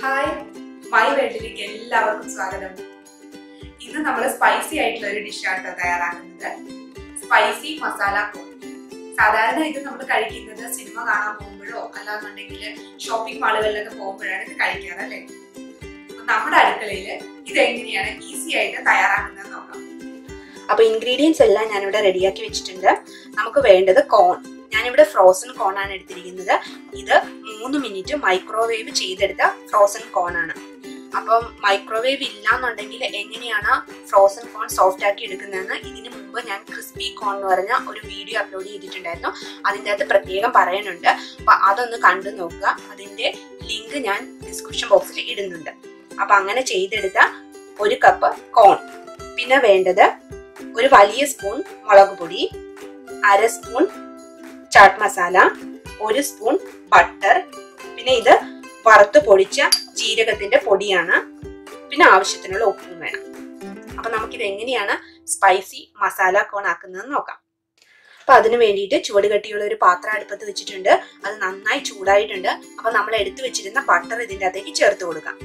hi my വേൾഡിലേക്ക് എല്ലാവർക്കും സ്വാഗതം ഇന്ന് നമ്മൾ സ്പൈസി ആയിട്ടുള്ള ഒരു ഡിഷാണ് തയ്യാറാക്കുന്നത് സ്പൈസി മസാല കോൺ സാധാരണ ഇത് നമ്മൾ കഴിക്കുന്നത് സിനിമ കാണാൻ പോകുമ്പോഴോ അല്ലാന്നുണ്ടെങ്കിൽ ഷോപ്പിംഗ് മാളുകളിലൊക്കെ പോകുമ്പോഴാണ് ഇത് കഴിക്കാറ് അല്ലേ അപ്പൊ നമ്മുടെ അടുക്കളയിൽ ഇത് എങ്ങനെയാണ് ഈസി ആയിട്ട് തയ്യാറാക്കുന്നത് നോക്കാം അപ്പൊ ഇൻഗ്രീഡിയൻസ് എല്ലാം ഞാനിവിടെ റെഡിയാക്കി വെച്ചിട്ടുണ്ട് നമുക്ക് വേണ്ടത് കോൺ ഞാനിവിടെ ഫ്രോസൺ കോൺ ആണ് എടുത്തിരിക്കുന്നത് ഇത് മൂന്ന് മിനിറ്റ് മൈക്രോവേവ് ചെയ്തെടുത്ത ഫ്രോസൺ കോൺ ആണ് അപ്പം മൈക്രോവേവ് ഇല്ലാന്നുണ്ടെങ്കിൽ എങ്ങനെയാണ് ഫ്രോസൺ കോൺ സോഫ്റ്റ് ആക്കി എടുക്കുന്നതെന്ന് ഇതിനു മുമ്പ് ഞാൻ ക്രിസ്പി കോൺ എന്ന് പറഞ്ഞ ഒരു വീഡിയോ അപ്ലോഡ് ചെയ്തിട്ടുണ്ടായിരുന്നു അതിൻ്റെ അകത്ത് പ്രത്യേകം പറയുന്നുണ്ട് അപ്പൊ അതൊന്ന് കണ്ടു നോക്കുക അതിന്റെ ലിങ്ക് ഞാൻ ഡിസ്ക്രിപ്ഷൻ ബോക്സിൽ ഇടുന്നുണ്ട് അപ്പൊ അങ്ങനെ ചെയ്തെടുത്ത ഒരു കപ്പ് കോൺ പിന്നെ വേണ്ടത് ഒരു വലിയ സ്പൂൺ മുളക് പൊടി അര സ്പൂൺ ചാട്ട് മസാല ഒരു സ്പൂൺ ബട്ടർ പിന്നെ ഇത് വറുത്ത് പൊടിച്ച ജീരകത്തിന്റെ പൊടിയാണ് പിന്നെ ആവശ്യത്തിനുള്ള ഉപ്പും വേണം അപ്പൊ നമുക്കിത് എങ്ങനെയാണ് സ്പൈസി മസാല കോൺ ആക്കുന്നത് നോക്കാം അപ്പൊ അതിനു വേണ്ടിയിട്ട് ചുവട് കട്ടിയുള്ള ഒരു പാത്രം അടുപ്പത്ത് വെച്ചിട്ടുണ്ട് അത് നന്നായി ചൂടായിട്ടുണ്ട് അപ്പൊ നമ്മൾ എടുത്തു വെച്ചിരുന്ന ബട്ടർ ഇതിന്റെ അകത്തേക്ക് ചേർത്ത് കൊടുക്കാം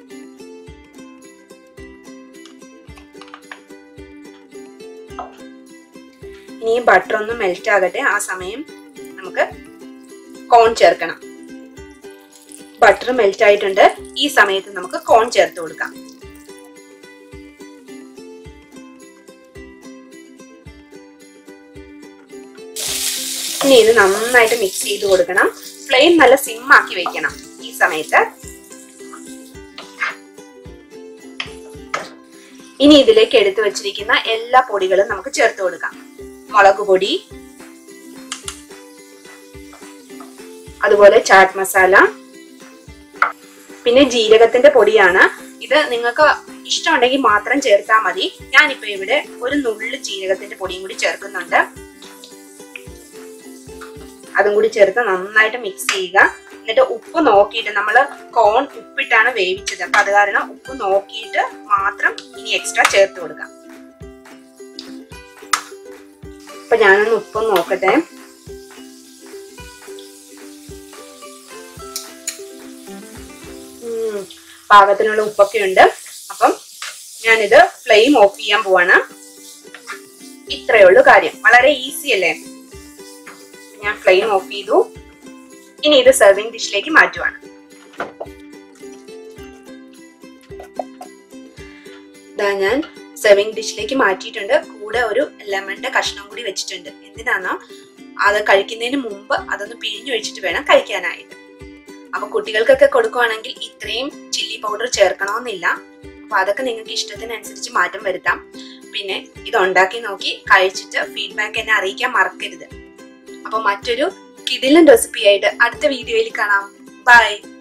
ഇനി ഈ ബട്ടർ ഒന്ന് മെൽറ്റ് ആകട്ടെ ആ സമയം നമുക്ക് കോൺ ചേർക്കണം ബട്ടർ മെൽറ്റ് ആയിട്ടുണ്ട് ഈ സമയത്ത് നമുക്ക് കോൺ ചേർത്ത് കൊടുക്കാം ഇനി ഇത് നന്നായിട്ട് മിക്സ് ചെയ്ത് കൊടുക്കണം ഫ്ലെയിം നല്ല സിം ആക്കി വെക്കണം ഈ സമയത്ത് ഇനി ഇതിലേക്ക് എടുത്തു വെച്ചിരിക്കുന്ന എല്ലാ പൊടികളും നമുക്ക് ചേർത്ത് കൊടുക്കാം മുളക് പൊടി അതുപോലെ ചാട്ട് മസാല പിന്നെ ജീരകത്തിന്റെ പൊടിയാണ് ഇത് നിങ്ങൾക്ക് ഇഷ്ടമുണ്ടെങ്കിൽ മാത്രം ചേർത്താൽ മതി ഞാനിപ്പോ ഇവിടെ ഒരു നുള്ളു ജീരകത്തിന്റെ പൊടിയും കൂടി ചേർക്കുന്നുണ്ട് അതും കൂടി ചേർത്ത് നന്നായിട്ട് മിക്സ് ചെയ്യുക എന്നിട്ട് ഉപ്പ് നോക്കിയിട്ട് നമ്മൾ കോൺ ഉപ്പിട്ടാണ് വേവിച്ചത് അപ്പൊ അത് കാരണം ഉപ്പ് നോക്കിയിട്ട് മാത്രം ഇനി എക്സ്ട്രാ ചേർത്ത് കൊടുക്കാം അപ്പൊ ഞാനൊന്ന് ഉപ്പ് നോക്കട്ടെ പാകത്തിനുള്ള ഉപ്പൊക്കെ ഉണ്ട് അപ്പം ഞാനിത് ഫ്ലെയിം ഓഫ് ചെയ്യാൻ പോവാണ് ഇത്രയേ ഉള്ളൂ കാര്യം വളരെ ഈസി അല്ലേ ഞാൻ ഫ്ലെയിം ഓഫ് ചെയ്തു ഇനി ഇത് സെർവിങ് ഡിഷിലേക്ക് മാറ്റുവാണ് ഇതാ ഞാൻ സെർവിങ് ഡിഷിലേക്ക് മാറ്റിയിട്ടുണ്ട് കൂടെ ഒരു ലെമണിന്റെ കഷ്ണം കൂടി വെച്ചിട്ടുണ്ട് എന്തിനാണോ അത് കഴിക്കുന്നതിന് മുമ്പ് അതൊന്ന് പിഴിഞ്ഞു വെച്ചിട്ട് വേണം കഴിക്കാനായിട്ട് അപ്പൊ കുട്ടികൾക്കൊക്കെ കൊടുക്കുവാണെങ്കിൽ ഇത്രയും ചില്ലി പൗഡർ ചേർക്കണമെന്നില്ല അപ്പൊ അതൊക്കെ നിങ്ങൾക്ക് ഇഷ്ടത്തിനനുസരിച്ച് മാറ്റം വരുത്താം പിന്നെ ഇത് ഉണ്ടാക്കി നോക്കി കഴിച്ചിട്ട് ഫീഡ്ബാക്ക് എന്നെ അറിയിക്കാൻ മറക്കരുത് അപ്പൊ മറ്റൊരു കിടിലൻ റെസിപ്പി ആയിട്ട് അടുത്ത വീഡിയോയിൽ കാണാം ബൈ